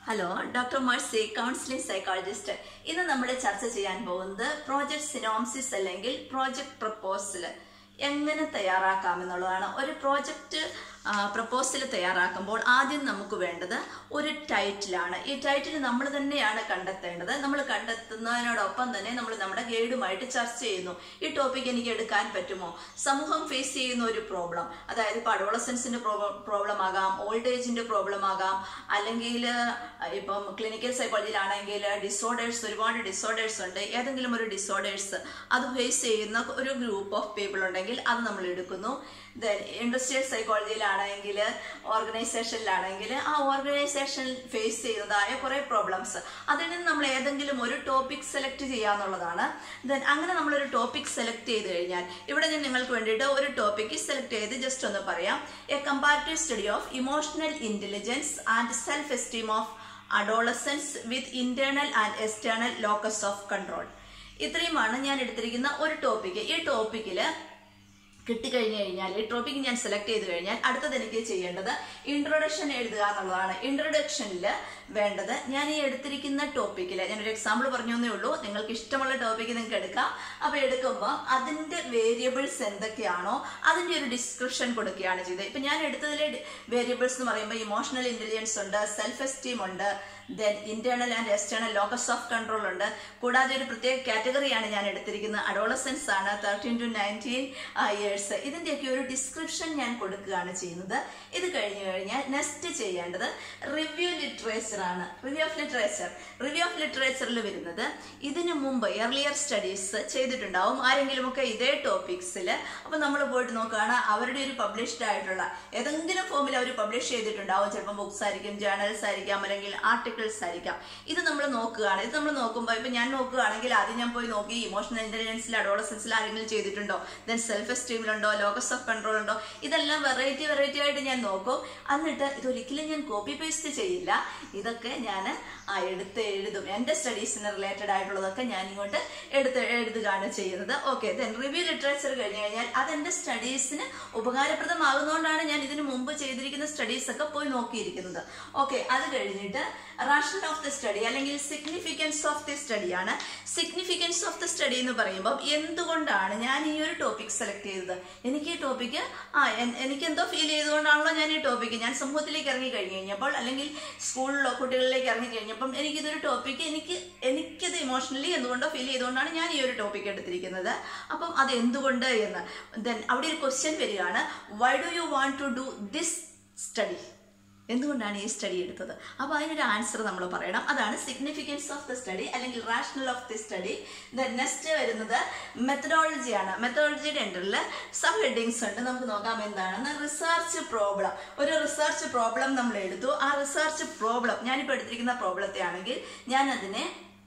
hello doctor Mercy counselling psychologist ഇന്ന് നമ്മൾ ചർച്ച ചെയ്യാൻ പോകുന്നത് പ്രോജക്ട് സിനോംസിസ് അല്ലെങ്കിൽ പ്രോജക്ട് പ്രപ്പോസൽ എങ്ങനെ തയ്യാറാക്കാമെന്നുള്ളതാണ് ഒരു പ്രോജക്റ്റ് പ്രപ്പോസൽ തയ്യാറാക്കുമ്പോൾ ആദ്യം നമുക്ക് വേണ്ടത് ഒരു ടൈറ്റിലാണ് ഈ ടൈറ്റിൽ നമ്മൾ തന്നെയാണ് കണ്ടെത്തേണ്ടത് നമ്മൾ കണ്ടെത്തുന്നതിനോടൊപ്പം തന്നെ നമ്മൾ നമ്മുടെ ഗൈഡുമായിട്ട് ചർച്ച ചെയ്യുന്നു ഈ ടോപ്പിക് എനിക്ക് എടുക്കാൻ പറ്റുമോ സമൂഹം ഫേസ് ചെയ്യുന്ന ഒരു പ്രോബ്ലം അതായത് ഇപ്പോൾ അഡോളസൻസിന്റെ പ്രോബ്ലം ആകാം ഓൾഡ് ഏജിന്റെ പ്രോബ്ലം ആകാം അല്ലെങ്കിൽ ഇപ്പം ക്ലിനിക്കൽ സൈക്കോളജിയിലാണെങ്കിൽ ഡിസോർഡേഴ്സ് ഒരുപാട് ഡിസോർഡേഴ്സ് ഉണ്ട് ഏതെങ്കിലും ഒരു ഡിസോർഡേഴ്സ് അത് ഫേസ് ചെയ്യുന്ന ഒരു ഗ്രൂപ്പ് ഓഫ് പീപ്പിൾ ഉണ്ടെങ്കിൽ അത് നമ്മൾ എടുക്കുന്നു ദെൻ ഇൻഡസ്ട്രിയൽ സൈക്കോളജിയിലാണെങ്കിൽ ഓർഗനൈസേഷനിലാണെങ്കിൽ ആ ഓർഗനൈസേഷൻ ഫേസ് ചെയ്യുന്നതായ കുറേ പ്രോബ്ലംസ് അതിൽ നിന്ന് നമ്മൾ ഏതെങ്കിലും ഒരു ടോപ്പിക് സെലക്ട് ചെയ്യാന്നുള്ളതാണ് ദെൻ അങ്ങനെ നമ്മളൊരു ടോപ്പിക് സെലക്ട് ചെയ്ത് കഴിഞ്ഞാൽ ഇവിടെ ഞാൻ നിങ്ങൾക്ക് വേണ്ടിയിട്ട് ഒരു ടോപ്പിക്ക് സെലക്ട് ചെയ്ത് ജസ്റ്റ് ഒന്ന് പറയാം a comparative study of emotional intelligence and self esteem of adolescence with internal and external locus of control ഇത്രയുമാണ് ഞാൻ എടുത്തിരിക്കുന്ന ഒരു ടോപ്പിക്ക് ഈ ടോപ്പിക്കിൽ കിട്ടിക്കഴിഞ്ഞു കഴിഞ്ഞാൽ ഈ ടോപ്പിക് ഞാൻ സെലക്ട് ചെയ്ത് കഴിഞ്ഞാൽ അടുത്തത് എനിക്ക് ചെയ്യേണ്ടത് ഇൻട്രൊഡക്ഷൻ എഴുതുക എന്നുള്ളതാണ് ഇൻട്രൊഡക്ഷനിൽ വേണ്ടത് ഞാൻ ഈ എടുത്തിരിക്കുന്ന ടോപ്പിക്കിൽ ഞാനൊരു എക്സാമ്പിൾ പറഞ്ഞേ ഉള്ളൂ നിങ്ങൾക്ക് ഇഷ്ടമുള്ള ടോപ്പിക്ക് നിങ്ങൾക്ക് എടുക്കാം അപ്പോൾ എടുക്കുമ്പോൾ അതിൻ്റെ വേരിയബിൾസ് എന്തൊക്കെയാണോ അതിൻ്റെ ഒരു ഡിസ്ക്രിപ്ഷൻ കൊടുക്കുകയാണ് ചെയ്തത് ഇപ്പം ഞാൻ എടുത്തതിലെ വേരിയബിൾസ് എന്ന് പറയുമ്പോൾ ഇമോഷണൽ ഇന്റലിജൻസ് ഉണ്ട് സെൽഫ് എസ്റ്റീം ഉണ്ട് then internal and external locus of control ഉണ്ട് കൂടാതെ ഒരു പ്രത്യേക കാറ്റഗറിയാണ് ഞാൻ എടുത്തിരിക്കുന്നത് അഡോളസൻസ് ആണ് തേർട്ടീൻ ടു നയൻറ്റീൻ ഇയേഴ്സ് ഇതിൻ്റെയൊക്കെ ഒരു ഡിസ്ക്രിപ്ഷൻ ഞാൻ കൊടുക്കുകയാണ് ചെയ്യുന്നത് ഇത് കഴിഞ്ഞു കഴിഞ്ഞാൽ നെക്സ്റ്റ് ചെയ്യേണ്ടത് റിവ്യൂ ലിറ്ററേച്ചർ ആണ് review of literature review of ലിറ്ററേച്ചറിൽ വരുന്നത് ഇതിനു മുമ്പ് എർലിയർ സ്റ്റഡീസ് ചെയ്തിട്ടുണ്ടാവും ആരെങ്കിലുമൊക്കെ ഇതേ ടോപ്പിക്സിൽ അപ്പോൾ നമ്മൾ പോയിട്ട് നോക്കുകയാണ് അവരുടെ ഒരു പബ്ലിഷ്ഡ് ആയിട്ടുള്ള ഏതെങ്കിലും ഫോമിൽ അവർ പബ്ലിഷ് ചെയ്തിട്ടുണ്ടാവും ചിലപ്പോൾ ബുക്സ് ആയിരിക്കും ജേർണൽസ് ആയിരിക്കാം അല്ലെങ്കിൽ ആർട്ടിക്കിൾസ് ആയിരിക്കാം ഇത് നമ്മൾ നോക്കുകയാണ് ഇത് നമ്മൾ നോക്കുമ്പോൾ ഇപ്പം ഞാൻ നോക്കുകയാണെങ്കിൽ ആദ്യം ഞാൻ പോയി നോക്കി ഇമോഷണൽ ഇന്റലിജൻസിൽ അഡോളസൻസിൽ ആരെങ്കിലും ചെയ്തിട്ടുണ്ടോ ദെൻ സെൽഫ് എസ്റ്റീമിലുണ്ടോ ലോക്കസ് ഓഫ് കൺട്രോൾ ഉണ്ടോ ഇതെല്ലാം വെറൈറ്റി വെറൈറ്റി ആയിട്ട് ഞാൻ നോക്കും എന്നിട്ട് ഇതൊരിക്കലും ഞാൻ കോപ്പി പേസ്റ്റ് ചെയ്യില്ല ഇതൊക്കെ ഞാൻ ആ എടുത്ത് എഴുതും എൻ്റെ സ്റ്റഡീസിന് റിലേറ്റഡ് ആയിട്ടുള്ളതൊക്കെ ഞാൻ ഇങ്ങോട്ട് എടുത്ത് എഴുതുകയാണ് ചെയ്യുന്നത് ഓക്കെ ദെൻ റിവ്യൂ ലിറ്ററേച്ചർ കഴിഞ്ഞു കഴിഞ്ഞാൽ അതെൻ്റെ സ്റ്റഡീസിന് ഉപകാരപ്രദമാകുന്നതുകൊണ്ടാണ് ഞാൻ ഇതിനു മുമ്പ് ചെയ്തിരിക്കുന്ന സ്റ്റഡീസ് ഒക്കെ പോയി നോക്കിയിരിക്കുന്നത് ഓക്കെ അത് കഴിഞ്ഞിട്ട് റാഷണൽ ഓഫ് ദി സ്റ്റഡി അല്ലെങ്കിൽ സിഗ്നിഫിക്കൻസ് ഓഫ് ദി സ്റ്റഡിയാണ് സിഗ്നിഫിക്കൻസ് ഓഫ് ദി സ്റ്റഡി എന്ന് പറയുമ്പോൾ എന്തുകൊണ്ടാണ് ഞാൻ ഈ ഒരു ടോപ്പിക് സെലക്ട് ചെയ്തത് എനിക്ക് ഈ ടോപ്പിക്ക് ആ എനിക്ക് എന്തോ ഫീൽ ചെയ്തുകൊണ്ടാണല്ലോ ഞാൻ ഈ ടോപ്പിക്ക് ഞാൻ സമൂഹത്തിലേക്ക് ഇറങ്ങി കഴിഞ്ഞു കഴിഞ്ഞപ്പോൾ അല്ലെങ്കിൽ സ്കൂളിലോ കുട്ടികളിലേക്ക് ഇറങ്ങി കഴിഞ്ഞപ്പം എനിക്കിതൊരു ടോപ്പിക്ക് എനിക്ക് എനിക്കിത് ഇമോഷണലി എന്തുകൊണ്ടോ ഫീൽ ചെയ്തുകൊണ്ടാണ് ഞാൻ ഈ ഒരു ടോപ്പിക് എടുത്തിരിക്കുന്നത് അപ്പം അത് എന്തുകൊണ്ട് എന്ന് ദെൻ അവിടെ ഒരു ക്വസ്റ്റ്യൻ വരികയാണ് why do you want to do this study എന്തുകൊണ്ടാണ് ഈ സ്റ്റഡി എടുത്തത് അപ്പോൾ അതിനൊരു ആൻസർ നമ്മൾ പറയണം അതാണ് സിഗ്നിഫിക്കൻസ് ഓഫ് ദ സ്റ്റഡി അല്ലെങ്കിൽ rational of the study then next വരുന്നത് മെത്തഡോളജിയാണ് മെത്തഡോളജിയുടെ എൻഡറിൽ സബ് ഹെഡിങ്സ് ഉണ്ട് നമുക്ക് നോക്കാം എന്താണെന്ന് റിസർച്ച് പ്രോബ്ലം ഒരു റിസർച്ച് പ്രോബ്ലം നമ്മൾ എടുത്തു ആ റിസർച്ച് പ്രോബ്ലം ഞാനിപ്പോൾ എടുത്തിരിക്കുന്ന പ്രോബ്ലത്തെ ആണെങ്കിൽ ഞാൻ അതിനെ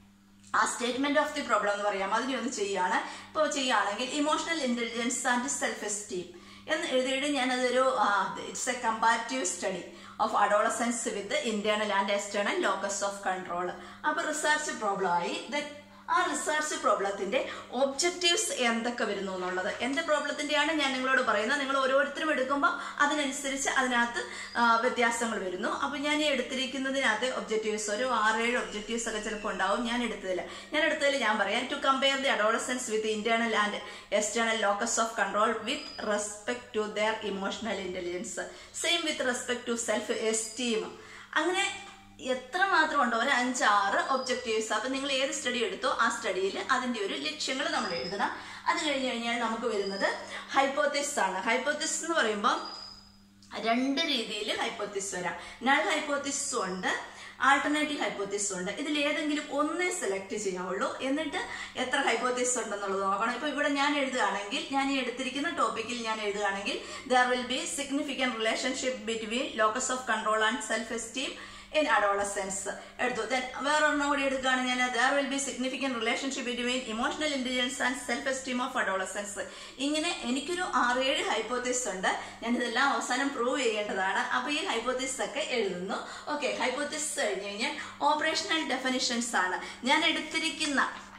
ആ സ്റ്റേറ്റ്മെന്റ് ഓഫ് ദി പ്രോബ്ലം എന്ന് പറയാം അതിനെ ഒന്ന് ചെയ്യുകയാണ് ഇപ്പോൾ ചെയ്യുകയാണെങ്കിൽ emotional intelligence and self esteem എന്ന് എഴുതിയിട്ട് ഞാനതൊരു it's a comparative study of adolescence with internal and external locus of control അപ്പോൾ റിസർച്ച് പ്രോബ്ലം ആയി ആ റിസർച്ച് പ്രോബ്ലത്തിന്റെ ഒബ്ജക്റ്റീവ്സ് എന്തൊക്കെ വരുന്നു എന്നുള്ളത് എന്റെ പ്രോബ്ലത്തിന്റെയാണ് ഞാൻ നിങ്ങളോട് പറയുന്നത് നിങ്ങൾ ഓരോരുത്തരും എടുക്കുമ്പോൾ അതിനനുസരിച്ച് അതിനകത്ത് വ്യത്യാസങ്ങൾ വരുന്നു അപ്പൊ ഞാൻ ഈ എടുത്തിരിക്കുന്നതിനകത്ത് ഒബ്ജക്റ്റീവ്സ് ഒരു ആറേഴ് ഒബ്ജക്റ്റീവ്സ് ഒക്കെ ചിലപ്പോൾ ഉണ്ടാവും ഞാൻ എടുത്തതിൽ ഞാൻ എടുത്തതിൽ ഞാൻ പറയാം to compare the adolescence with internal and external locus of control with respect to their emotional intelligence same with respect to self esteem അങ്ങനെ എത്ര മാത്രം ഉണ്ടോ ഒരു അഞ്ചാറ് ഒബ്ജക്റ്റീവ്സ് അപ്പൊ നിങ്ങൾ ഏത് സ്റ്റഡി എടുത്തോ ആ സ്റ്റഡിയിൽ അതിന്റെ ഒരു ലക്ഷ്യങ്ങൾ നമ്മൾ എഴുതണം അത് കഴിഞ്ഞ് കഴിഞ്ഞാൽ നമുക്ക് വരുന്നത് ഹൈപ്പോത്തിസ് ആണ് ഹൈപ്പോത്തിസ് എന്ന് പറയുമ്പോൾ രണ്ട് രീതിയിൽ ഹൈപ്പോത്തിസ് വരാം നൾ ഹൈപ്പോത്തിസും ഉണ്ട് ആൾട്ടർനേറ്റീവ് ഹൈപ്പോത്തിസ് ഉണ്ട് ഇതിൽ ഏതെങ്കിലും ഒന്നേ സെലക്ട് ചെയ്യാവുള്ളൂ എന്നിട്ട് എത്ര ഹൈപ്പോത്തിസ് ഉണ്ടെന്നുള്ളത് നോക്കണം ഇപ്പൊ ഇവിടെ ഞാൻ എഴുതുകയാണെങ്കിൽ ഞാൻ ഈ എടുത്തിരിക്കുന്ന ടോപ്പിക്കിൽ ഞാൻ എഴുതുകയാണെങ്കിൽ there will be significant relationship between locus of control and self esteem in adolescence എടുത്തു ദെൻ വേറൊരെണ്ണം കൂടി എടുക്കുകയാണ് ഞാൻ there will be significant relationship between emotional intelligence and self esteem of adolescence ഇങ്ങനെ എനിക്കൊരു ആറേഴ് ഹൈപ്പോത്തിസ് ഉണ്ട് ഞാൻ ഇതെല്ലാം അവസാനം പ്രൂവ് ചെയ്യേണ്ടതാണ് അപ്പൊ ഈ ഹൈപ്പോത്തിസ് ഒക്കെ എഴുതുന്നു ഓക്കെ ഹൈപ്പോത്തിസ് കഴിഞ്ഞ് കഴിഞ്ഞാൽ ഓപ്പറേഷണൽ ഡെഫിനിഷൻസ് ആണ് ഞാൻ എടുത്തിരിക്കുന്ന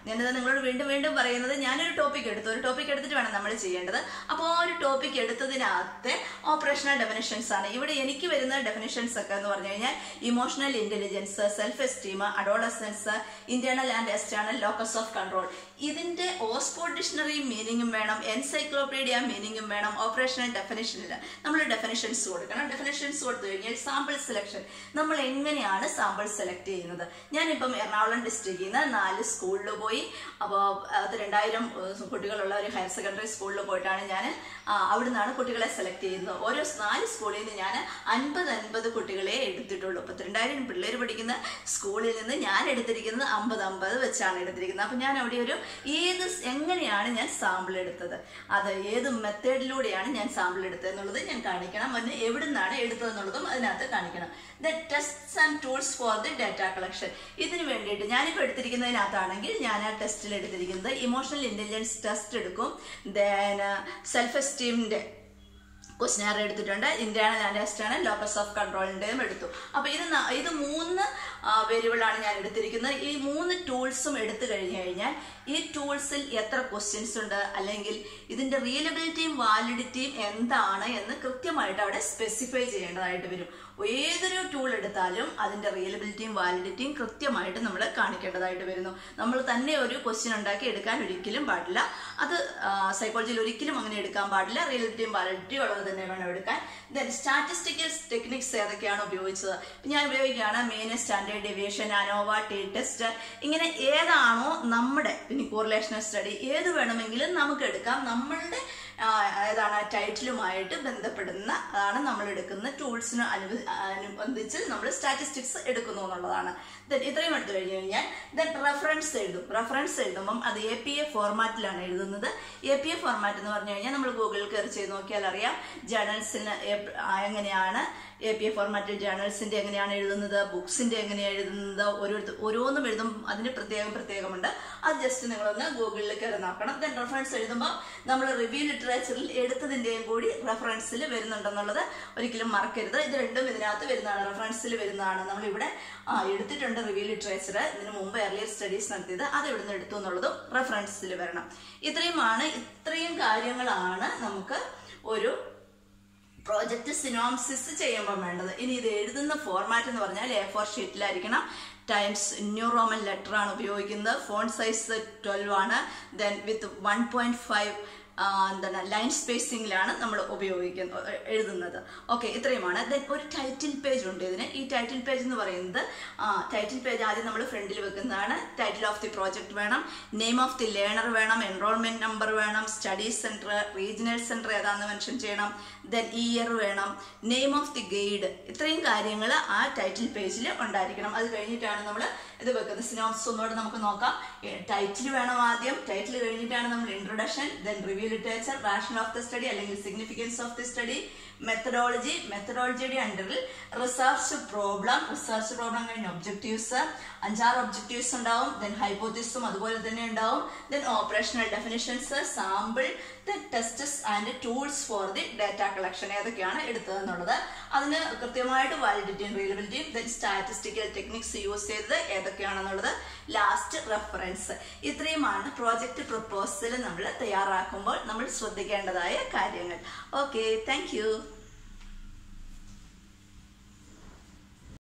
ഞാനത് നിങ്ങളോട് വീണ്ടും വീണ്ടും പറയുന്നത് ഞാനൊരു ടോപ്പിക് എടുത്തു ഒരു ടോപ്പിക് എടുത്തിട്ട് വേണം നമ്മൾ ചെയ്യേണ്ടത് അപ്പോൾ ആ ഒരു ടോപ്പിക് എടുത്തതിനകത്തെ ഓപ്പറേഷണൽ ഡെഫിനിഷൻസ് ആണ് ഇവിടെ എനിക്ക് വരുന്ന ഡെഫിനിഷൻസ് ഒക്കെ എന്ന് പറഞ്ഞു കഴിഞ്ഞാൽ emotional intelligence self esteem adolescence internal and external locus of control ഇതിന്റെ ഓക്സ്ഫോർഡ് ഡിക്ഷണറി മീനിങ്ങും വേണം എൻസൈക്ലോപീഡിയ മീനിങ്ങും വേണം ഓപ്പറേഷണൽ ഡെഫിനിഷനിൽ നമ്മൾ ഡെഫിനിഷൻസ് കൊടുക്കണം ഡെഫിനിഷൻസ് കൊടുത്തു കഴിഞ്ഞാൽ സാമ്പിൾ സെലക്ഷൻ നമ്മൾ എങ്ങനെയാണ് സാമ്പിൾ സെലക്ട് ചെയ്യുന്നത് ഞാനിപ്പം എറണാകുളം ഡിസ്ട്രിക്റ്റിൽ നിന്ന് നാല് സ്കൂളിൽ പോയി അപ്പോൾ അത് രണ്ടായിരം ഏഹ്, കുട്ടികളുള്ള ഒരു ഹയർ സെക്കൻഡറി സ്കൂളിൽ പോയിട്ടാണ് ഞാൻ അവിടെ നിന്നാണ് കുട്ടികളെ സെലക്ട് ചെയ്യുന്നത് ഓരോ നാല് സ്കൂളിൽ നിന്ന് ഞാൻ അൻപത് അൻപത് കുട്ടികളെ എടുത്തിട്ടുള്ളൂ പത്തിരണ്ടായിരം പിള്ളേർ പഠിക്കുന്ന സ്കൂളിൽ നിന്ന് ഞാൻ എടുത്തിരിക്കുന്നത് അമ്പത് അമ്പത് വെച്ചാണ് എടുത്തിരിക്കുന്നത് അപ്പം ഞാൻ അവിടെ ഒരു ഏത് സ് എങ്ങനെയാണ് ഞാൻ സാമ്പിൾ എടുത്തത് അത് ഏത് മെത്തേഡിലൂടെയാണ് ഞാൻ സാമ്പിൾ എടുത്തത് എന്നുള്ളത് ഞാൻ കാണിക്കണം അതിന് എവിടെ നിന്നാണ് എടുത്തത് എന്നുള്ളതും അതിനകത്ത് കാണിക്കണം the tests and tools for the data collection ഇതിന് വേണ്ടിയിട്ട് ഞാനിപ്പോൾ എടുത്തിരിക്കുന്നതിനകത്താണെങ്കിൽ ഞാൻ ആ ടെസ്റ്റിൽ എടുത്തിരിക്കുന്നത് ഇമോഷണൽ ഇന്റലിജൻസ് ടെസ്റ്റ് എടുക്കും ദെൻ സെൽഫ് എസ്റ്റീമിന്റെ ക്വസ്റ്റിനാർ എടുത്തിട്ടുണ്ട് internal and external locus of കൺട്രോളിൻ്റെയും എടുത്തു അപ്പൊ ഇത് ന- ഇത് മൂന്ന് വേരിയബിളാണ് ഞാൻ എടുത്തിരിക്കുന്നത് ഈ മൂന്ന് ടൂൾസും എടുത്തു കഴിഞ്ഞു കഴിഞ്ഞാൽ ഈ ടൂൾസിൽ എത്ര ക്വസ്റ്റ്യൻസ് ഉണ്ട് അല്ലെങ്കിൽ ഇതിന്റെ റിയലബിലിറ്റിയും വാലിഡിറ്റിയും എന്താണ് എന്ന് കൃത്യമായിട്ട് അവിടെ സ്പെസിഫൈ ചെയ്യേണ്ടതായിട്ട് വരും ഏതൊരു ടൂൾ എടുത്താലും അതിന്റെ റിയലബിലിറ്റിയും വാലിഡിറ്റിയും കൃത്യമായിട്ട് നമ്മൾ കാണിക്കേണ്ടതായിട്ട് വരുന്നു നമ്മൾ തന്നെ ഒരു ക്വസ്റ്റ്യൻ ഉണ്ടാക്കി എടുക്കാൻ ഒരിക്കലും പാടില്ല അത് സൈക്കോളജിയിൽ ഒരിക്കലും അങ്ങനെ എടുക്കാൻ പാടില്ല റിയലിറ്റിയും വാലിഡിറ്റിയും ഉള്ളത് തന്നെ വേണം എടുക്കാൻ ദെൻ സ്റ്റാറ്റിസ്റ്റിക്കൽ ടെക്നിക്സ് ഏതൊക്കെയാണ് ഉപയോഗിച്ചത് ഇപ്പൊ ഞാൻ ഉപയോഗിക്കുകയാണ് mean standard deviation ANOVA T test ഇങ്ങനെ ഏതാണോ നമ്മുടെ പിന്നെ കോറിലേഷണൽ സ്റ്റഡി ഏത് വേണമെങ്കിലും നമുക്ക് എടുക്കാം നമ്മളുടെ ആ, ഏതാണ് ടൈറ്റിലുമായിട്ട് ബന്ധപ്പെടുന്ന അതാണ് നമ്മൾ എടുക്കുന്ന ടൂൾസിന് അനുബ അനുബന്ധിച്ച് നമ്മൾ സ്റ്റാറ്റിസ്റ്റിക്സ് എടുക്കുന്നു എന്നുള്ളതാണ് ദെൻ ഇത്രയും എടുത്തു കഴിഞ്ഞു കഴിഞ്ഞാൽ ദെൻ റെഫറൻസ് എഴുതും റെഫറൻസ് എഴുതുമ്പം അത് എ പി എ ഫോർമാറ്റിലാണ് എഴുതുന്നത് എ പി എ ഫോർമാറ്റ് എന്ന് പറഞ്ഞു കഴിഞ്ഞാൽ നമ്മൾ ഗൂഗിളിൽ കയറി ചെയ്ത് നോക്കിയാൽ അറിയാം ജേണൽസിന് എങ്ങനെയാണ് എ പി എ ഫോർമാറ്റിൽ ജേണൽസിന്റെ എങ്ങനെയാണ് എഴുതുന്നത് ബുക്സിന്റെ എങ്ങനെയാണ് എഴുതുന്നത് ഓരോരുത്തർ ഓരോന്നും എഴുതും അതിന് പ്രത്യേകം പ്രത്യേകമുണ്ട് അത് ജസ്റ്റ് നിങ്ങളൊന്ന് ഗൂഗിളിൽ കയറി നോക്കണം ദെൻ റെഫറൻസ് എഴുതുമ്പോൾ നമ്മൾ റിവ്യൂ ലിറ്ററേച്ചറിൽ എടുത്തതിന്റെയും കൂടി റെഫറൻസിൽ വരുന്നുണ്ടെന്നുള്ളത് ഒരിക്കലും മറക്കരുത് ഇത് രണ്ടും ഇതിനകത്ത് വരുന്നതാണ് റെഫറൻസിൽ വരുന്നതാണ് നമ്മളിവിടെ ആ എടുത്തിട്ടുണ്ട് റിവ്യൂ ലിറ്ററേച്ചർ ഇതിന് മുമ്പ് എർലിയർ സ്റ്റഡീസ് നടത്തിയത് അത് ഇവിടുന്ന് എടുത്തു എന്നുള്ളതും റെഫറൻസിൽ വരണം ഇത്രയുമാണ് ഇത്രയും കാര്യങ്ങളാണ് നമുക്ക് ഒരു പ്രോജക്റ്റ് സിനോംസിസ് ചെയ്യുമ്പോൾ വേണ്ടത് ഇനി ഇത് എഴുതുന്ന ഫോർമാറ്റ് എന്ന് പറഞ്ഞാൽ എ ഫോർ ഷീറ്റിലായിരിക്കണം ടൈംസ് ന്യൂ റോമൻ ലെറ്റർ ആണ് ഉപയോഗിക്കുന്നത് ഫോൺ സൈസ് ട്വൽവ് ആണ് then with one point five എന്താണ് ലൈൻ സ്പേസിങ്ങിലാണ് നമ്മൾ ഉപയോഗിക്കുന്നത് എഴുതുന്നത് ഓക്കെ ഇത്രയുമാണ് ദെൻ ഒരു ടൈറ്റിൽ പേജ് ഉണ്ട് ഇതിന് ഈ ടൈറ്റിൽ പേജ് എന്ന് പറയുന്നത് ടൈറ്റിൽ പേജ് ആദ്യം നമ്മൾ ഫ്രണ്ടിൽ വെക്കുന്നതാണ് ടൈറ്റിൽ ഓഫ് ദി പ്രോജക്റ്റ് വേണം നെയിം ഓഫ് ദി ലേണർ വേണം എൻറോൾമെന്റ് നമ്പർ വേണം സ്റ്റഡി സെന്റർ റീജിയണൽ സെന്റർ ഏതാണെന്ന് മെൻഷൻ ചെയ്യണം ദെൻ ഇയർ വേണം നെയിം ഓഫ് ദി ഗൈഡ് ഇത്രയും കാര്യങ്ങൾ ആ ടൈറ്റിൽ പേജിൽ ഉണ്ടായിരിക്കണം അത് കഴിഞ്ഞിട്ടാണ് നമ്മൾ ഇത് വെക്കുന്നത് സിനോപ്സ് ഒന്നുകൂടെ നമുക്ക് നോക്കാം ടൈറ്റിൽ വേണം ആദ്യം ടൈറ്റിൽ കഴിഞ്ഞിട്ടാണ് നമ്മൾ introduction then review literature rationale of the study അല്ലെങ്കിൽ significance of the study methodology മെത്തഡോളജിയുടെ അണ്ടറിൽ റിസർച്ച് പ്രോബ്ലം റിസർച്ച് പ്രോബ്ലം കഴിഞ്ഞ് ഒബ്ജക്റ്റീവ്സ് അഞ്ചാറ് ഒബ്ജക്റ്റീവ്സ് ഉണ്ടാവും ദെൻ ഹൈപ്പോത്തിസും അതുപോലെ തന്നെ ഉണ്ടാവും then operational definitions sample then tests and tools for the data collection ഏതൊക്കെയാണ് എടുത്തതെന്നുള്ളത് അതിന് കൃത്യമായിട്ട് വാലിഡിറ്റിയും റിയലബിലിറ്റിയും ദെൻ സ്റ്റാറ്റിസ്റ്റിക്കൽ ടെക്നിക്സ് യൂസ് ചെയ്തത് ഏതൊക്കെയാണെന്നുള്ളത് ലാസ്റ്റ് റെഫറൻസ് ഇത്രയുമാണ് പ്രോജക്റ്റ് പ്രപ്പോസൽ നമ്മൾ തയ്യാറാക്കുമ്പോൾ നമ്മൾ ശ്രദ്ധിക്കേണ്ടതായ കാര്യങ്ങൾ ഓക്കെ താങ്ക്